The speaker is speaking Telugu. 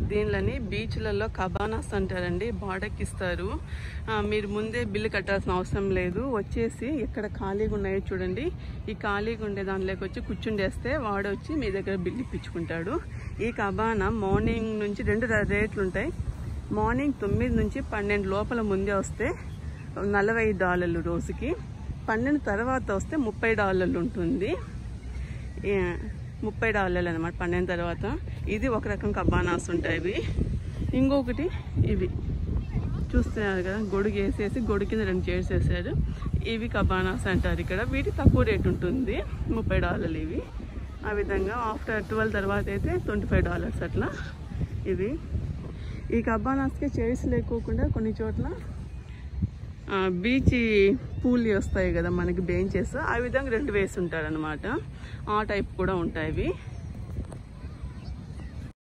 దీనిలని బీచ్లలో కబానాస్ అంటారండి బాడెక్కిస్తారు ఆ, మీరు ముందే బిల్లు కట్టాల్సిన అవసరం లేదు వచ్చేసి ఎక్కడ ఖాళీగా ఉన్నాయో చూడండి ఈ ఖాళీగా ఉండే దానిలోకి వచ్చి కూర్చుండేస్తే వాడు వచ్చి మీ దగ్గర బిల్లు ఇప్పించుకుంటాడు ఈ కబానా మార్నింగ్ నుంచి రెండు ర- రేట్లు ఉంటాయి మార్నింగ్ తొమ్మిది నుంచి పన్నెండు లోపల ముందే వస్తే నలభై డాలర్లు రోజుకి పన్నెండు తర్వాత వస్తే ముప్పై డాలర్లు ఉంటుంది ఏ, ముప్పై డాలర్లు అనమాట పన్నెండు తర్వాత ఇది ఒక రకం కబానాస్ ఉంటాయి ఇవి ఇంకొకటి ఇవి చూస్తున్నారు కదా గొడుగు వేసేసి గొడుగు కింద రెండు చైర్స్ వేసారు ఇవి కబానాస్ అంటారు ఇక్కడ వీటి తక్కువ రేట్ ఉంటుంది ముప్పై డాలర్లు ఇవి ఆ విధంగా ఆఫ్టర్ ట్వెల్వ్ తర్వాత అయితే ట్వంటీ ఫైవ్ డాలర్స్ అట్లా ఇవి ఈ కబానాస్కి చైర్స్ లేకోకుండా కొన్ని చోట్ల ఆ, బీచ్ పూలు వస్తాయి కదా మనకి బెంచెస్ ఆ విధంగా రెండు వేసి ఉంటారనమాట ఆ టైప్ కూడా ఉంటాయి ఇవి